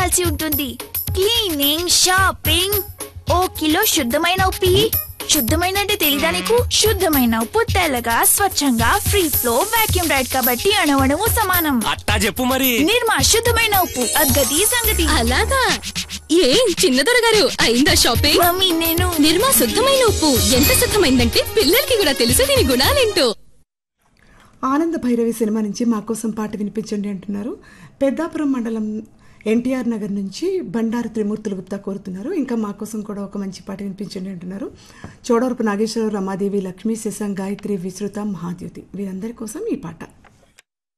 చేయాల్సి ఉంటుంది cleaning shopping ఓ kilo శుద్ధమైన ఉప్పు ఇయ్యి. శుద్ధమైన అంటే తెలీదా నీకు శుద్ధమైన ఉప్పు తెల్లగా స్వచ్ఛంగా ఫ్రీ ఫ్లో వాక్యూమ్ రైడ్ కాబట్టి అణవణము సమానం అట్టా చెప్పు మరి నిర్మా శుద్ధమైన ఉప్పు అగ్గది సంగతి అలాగా ఏం చిన్నదొర గారు అయిందా షాపింగ్ మమ్మీ నేను నిర్మా శుద్ధమైన ఉప్పు ఎంత శుద్ధమైందంటే పిల్లలకి కూడా తెలుసు దీని గుణాలేంటో ఆనంద భైరవి సినిమా నుంచి మా కోసం పాట వినిపించండి అంటున్నారు పెద్దాపురం మండలం ఎన్టీఆర్ నగర్ నుంచి బండారు త్రిమూర్తులు గుప్తా కోరుతున్నారు ఇంకా మా కోసం కూడా ఒక మంచి పాట వినిపించండి అంటున్నారు చోడవరపు నాగేశ్వరరావు రమాదేవి లక్ష్మీ శశాంక్ గాయత్రి విశ్రుత మహాద్యుతి వీరందరి కోసం ఈ పాట